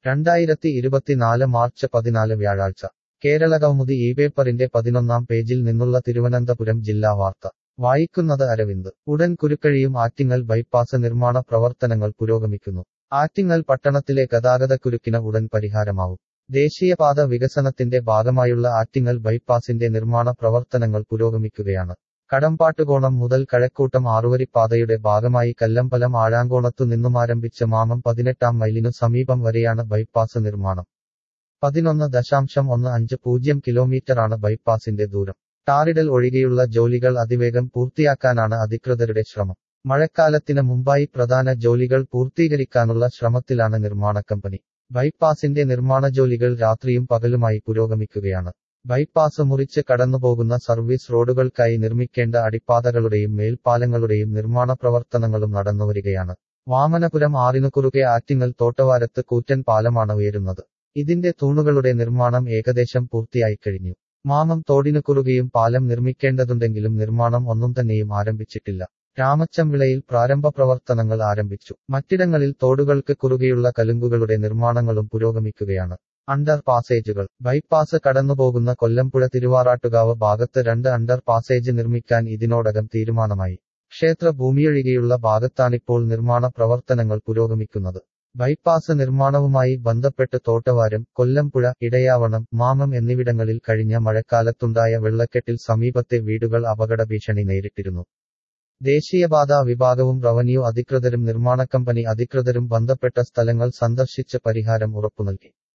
രണ്ടായിരത്തി ഇരുപത്തിനാല് മാർച്ച് പതിനാല് വ്യാഴാഴ്ച കേരളകൗമുദി ഈ പേപ്പറിന്റെ പതിനൊന്നാം പേജിൽ നിന്നുള്ള തിരുവനന്തപുരം ജില്ലാ വാർത്ത വായിക്കുന്നത് അരവിന്ദ് ഉടൻ കുരുക്കഴിയും ആറ്റിങ്ങൽ ബൈപ്പാസ് നിർമ്മാണ പ്രവർത്തനങ്ങൾ പുരോഗമിക്കുന്നു ആറ്റിങ്ങൽ പട്ടണത്തിലെ ഗതാഗതക്കുരുക്കിന് ഉടൻ പരിഹാരമാവും ദേശീയപാത വികസനത്തിന്റെ ഭാഗമായുള്ള ആറ്റിങ്ങൽ ബൈപ്പാസിന്റെ നിർമ്മാണ പ്രവർത്തനങ്ങൾ പുരോഗമിക്കുകയാണ് കടമ്പാട്ടുകോണം മുതൽ കഴക്കൂട്ടം ആറുവരിപ്പാതയുടെ ഭാഗമായി കല്ലമ്പലം ആഴാങ്കോണത്തു നിന്നുമാരംഭിച്ച മാമം പതിനെട്ടാം മൈലിനു സമീപം വരെയാണ് ബൈപ്പാസ് നിർമ്മാണം പതിനൊന്ന് ദശാംശം ഒന്ന് അഞ്ച് പൂജ്യം കിലോമീറ്ററാണ് ബൈപ്പാസിന്റെ ദൂരം ടാറിടൽ ഒഴികെയുള്ള ജോലികൾ അതിവേഗം പൂർത്തിയാക്കാനാണ് അധികൃതരുടെ ശ്രമം മഴക്കാലത്തിന് മുമ്പായി പ്രധാന ജോലികൾ പൂർത്തീകരിക്കാനുള്ള ശ്രമത്തിലാണ് നിർമ്മാണ കമ്പനി ബൈപ്പാസിന്റെ നിർമ്മാണ ജോലികൾ രാത്രിയും പകലുമായി പുരോഗമിക്കുകയാണ് ബൈപ്പാസ് മുറിച്ച് കടന്നുപോകുന്ന സർവീസ് റോഡുകൾക്കായി നിർമ്മിക്കേണ്ട അടിപ്പാതകളുടെയും മേൽപ്പാലങ്ങളുടെയും നിർമ്മാണ പ്രവർത്തനങ്ങളും നടന്നുവരികയാണ് വാമനപുരം ആറിനു കുറുകെ ആറ്റിങ്ങൽ തോട്ടവാരത്ത് കൂറ്റൻ പാലമാണ് ഉയരുന്നത് ഇതിന്റെ തൂണുകളുടെ നിർമ്മാണം ഏകദേശം പൂർത്തിയായിക്കഴിഞ്ഞു മാമം തോടിനു കുറുകെയും പാലം നിർമ്മിക്കേണ്ടതുണ്ടെങ്കിലും നിർമ്മാണം ഒന്നും തന്നെയും ആരംഭിച്ചിട്ടില്ല രാമച്ചംവിളയിൽ പ്രാരംഭ പ്രവർത്തനങ്ങൾ ആരംഭിച്ചു മറ്റിടങ്ങളിൽ തോടുകൾക്ക് കുറുകെയുള്ള കലുങ്കുകളുടെ നിർമ്മാണങ്ങളും പുരോഗമിക്കുകയാണ് അണ്ടർ പാസേജുകൾ ബൈപ്പാസ് കടന്നുപോകുന്ന കൊല്ലംപുഴ തിരുവാറാട്ടുകാവ് ഭാഗത്ത് രണ്ട് അണ്ടർ പാസേജ് നിർമ്മിക്കാൻ ഇതിനോടകം തീരുമാനമായി ക്ഷേത്ര ഭൂമിയൊഴികെയുള്ള ഭാഗത്താണിപ്പോൾ നിർമ്മാണ പ്രവർത്തനങ്ങൾ പുരോഗമിക്കുന്നത് ബൈപ്പാസ് നിർമ്മാണവുമായി ബന്ധപ്പെട്ട് തോട്ടവാരം കൊല്ലംപുഴ ഇടയാവണം മാമം എന്നിവിടങ്ങളിൽ കഴിഞ്ഞ മഴക്കാലത്തുണ്ടായ വെള്ളക്കെട്ടിൽ സമീപത്തെ വീടുകൾ അപകട ഭീഷണി നേരിട്ടിരുന്നു ദേശീയപാത വിഭാഗവും റവന്യൂ അധികൃതരും നിർമ്മാണ കമ്പനി അധികൃതരും ബന്ധപ്പെട്ട സ്ഥലങ്ങൾ സന്ദർശിച്ച് പരിഹാരം ഉറപ്പുനൽകി